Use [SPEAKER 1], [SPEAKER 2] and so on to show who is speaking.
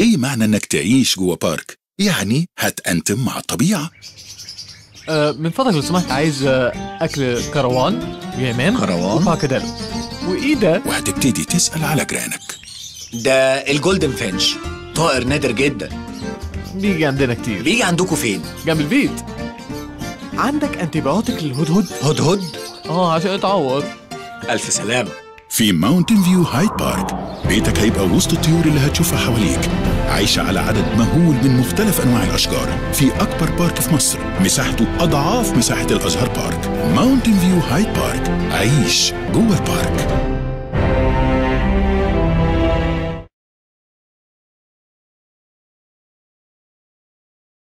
[SPEAKER 1] ايه معنى انك تعيش جوه بارك يعني هتأنتم مع الطبيعة
[SPEAKER 2] آه من فضلك لو سمحت عايز آه اكل كروان ويمان
[SPEAKER 3] كروان؟
[SPEAKER 2] وباكاديلو وايه ده
[SPEAKER 1] وهتبتدي تسأل على جيرانك
[SPEAKER 3] ده الجولدن فينش طائر نادر جدا
[SPEAKER 2] بيجي عندنا كتير
[SPEAKER 3] بيجي عندكم فين
[SPEAKER 2] جنب البيت عندك انتيبيوتيك للهدهد
[SPEAKER 3] هدهد
[SPEAKER 2] اه عشان اتعور
[SPEAKER 3] الف سلامه
[SPEAKER 1] في ماونتن فيو هايد بارك بيتك هيبقى وسط الطيور اللي هتشوفها حواليك عايشة على عدد مهول من مختلف أنواع الأشجار في أكبر بارك في مصر مساحته أضعاف مساحة الأزهر بارك ماونتن فيو هايد بارك عيش جوه البارك